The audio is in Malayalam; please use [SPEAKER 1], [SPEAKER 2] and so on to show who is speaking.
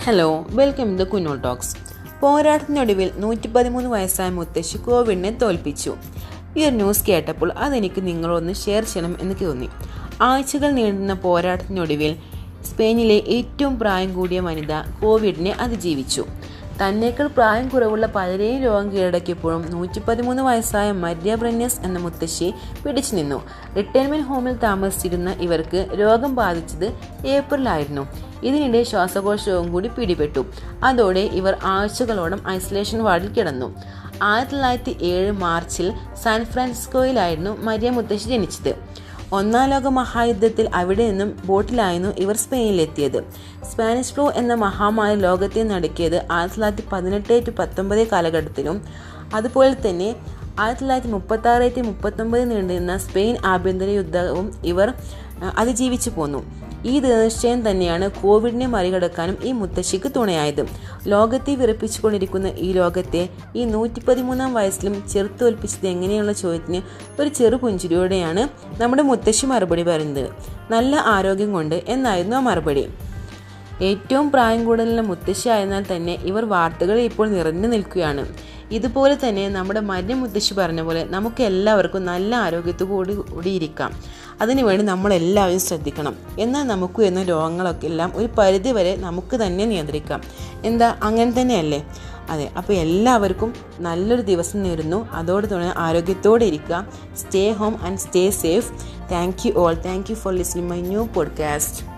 [SPEAKER 1] hello welcome to Kuno talks പോരാട്ടത്തിനൊടുവിൽ നൂറ്റി പതിമൂന്ന് വയസ്സായ മുത്തശ്ശി കോവിഡിനെ തോൽപ്പിച്ചു ഈ ഒരു ന്യൂസ് കേട്ടപ്പോൾ അതെനിക്ക് നിങ്ങളൊന്ന് ഷെയർ ചെയ്യണം എന്ന് തോന്നി ആഴ്ചകൾ നീണ്ടുന്ന പോരാട്ടത്തിനൊടുവിൽ സ്പെയിനിലെ ഏറ്റവും പ്രായം കൂടിയ വനിത കോവിഡിനെ അതിജീവിച്ചു തന്നേക്കാൾ പ്രായം കുറവുള്ള പലരെയും രോഗം കീഴടക്കിയപ്പോഴും നൂറ്റി പതിമൂന്ന് വയസ്സായ മര്യ ബ്രന്യസ് എന്ന മുത്തശ്ശി പിടിച്ചു നിന്നു റിട്ടയർമെന്റ് ഹോമിൽ താമസിച്ചിരുന്ന ഇവർക്ക് രോഗം ബാധിച്ചത് ഏപ്രിലായിരുന്നു ഇതിനിടെ ശ്വാസകോശവും കൂടി പിടിപെട്ടു അതോടെ ഇവർ ആഴ്ചകളോളം ഐസൊലേഷൻ വാർഡിൽ കിടന്നു ആയിരത്തി തൊള്ളായിരത്തി ഏഴ് മാർച്ചിൽ സാൻ ഫ്രാൻസിസ്കോയിലായിരുന്നു മരിയ മുത്തശ്ശി ജനിച്ചത് ഒന്നാം ലോക മഹായുദ്ധത്തിൽ അവിടെ നിന്നും ബോട്ടിലായിരുന്നു ഇവർ സ്പെയിനിലെത്തിയത് സ്പാനിഷ് ഫ്ലൂ എന്ന മഹാമാരി ലോകത്തെ നടുക്കിയത് ആയിരത്തി തൊള്ളായിരത്തി പതിനെട്ട് ടു പത്തൊമ്പത് കാലഘട്ടത്തിലും അതുപോലെ തന്നെ ആയിരത്തി തൊള്ളായിരത്തി മുപ്പത്തി ആറ് ടു മുപ്പത്തൊമ്പത് നീണ്ടുനിന്ന സ്പെയിൻ ആഭ്യന്തര യുദ്ധവും ഇവർ അതിജീവിച്ചു പോന്നു ഈ ദൃശ്യം തന്നെയാണ് കോവിഡിനെ മറികടക്കാനും ഈ മുത്തശ്ശിക്ക് തുണയായത് ലോകത്തെ വിറപ്പിച്ചുകൊണ്ടിരിക്കുന്ന ഈ ലോകത്തെ ഈ നൂറ്റി പതിമൂന്നാം വയസ്സിലും ചെറുത്തോൽപ്പിച്ചത് എങ്ങനെയുള്ള ചോദ്യത്തിന് ഒരു ചെറു പുഞ്ചിരിയോടെയാണ് നമ്മുടെ മുത്തശ്ശി മറുപടി പറയുന്നത് നല്ല ആരോഗ്യം കൊണ്ട് എന്നായിരുന്നു ആ മറുപടി ഏറ്റവും പ്രായം കൂടുതലുള്ള മുത്തശ്ശി ആയതിനാൽ തന്നെ ഇവർ വാർത്തകളിൽ ഇപ്പോൾ നിറഞ്ഞു നിൽക്കുകയാണ് ഇതുപോലെ തന്നെ നമ്മുടെ മര്യ മുത്തശ്ശി പറഞ്ഞ പോലെ നമുക്ക് എല്ലാവർക്കും നല്ല ആരോഗ്യത്തോടു കൂടി ഇരിക്കാം അതിനുവേണ്ടി നമ്മളെല്ലാവരും ശ്രദ്ധിക്കണം എന്നാൽ നമുക്ക് വരുന്ന രോഗങ്ങളൊക്കെ എല്ലാം ഒരു പരിധി വരെ നമുക്ക് തന്നെ നിയന്ത്രിക്കാം എന്താ അങ്ങനെ തന്നെയല്ലേ അതെ അപ്പോൾ എല്ലാവർക്കും നല്ലൊരു ദിവസം നേരുന്നു അതോടെ തന്നെ ആരോഗ്യത്തോടെ ഇരിക്കുക stay home and stay safe thank you all thank you for listening my new podcast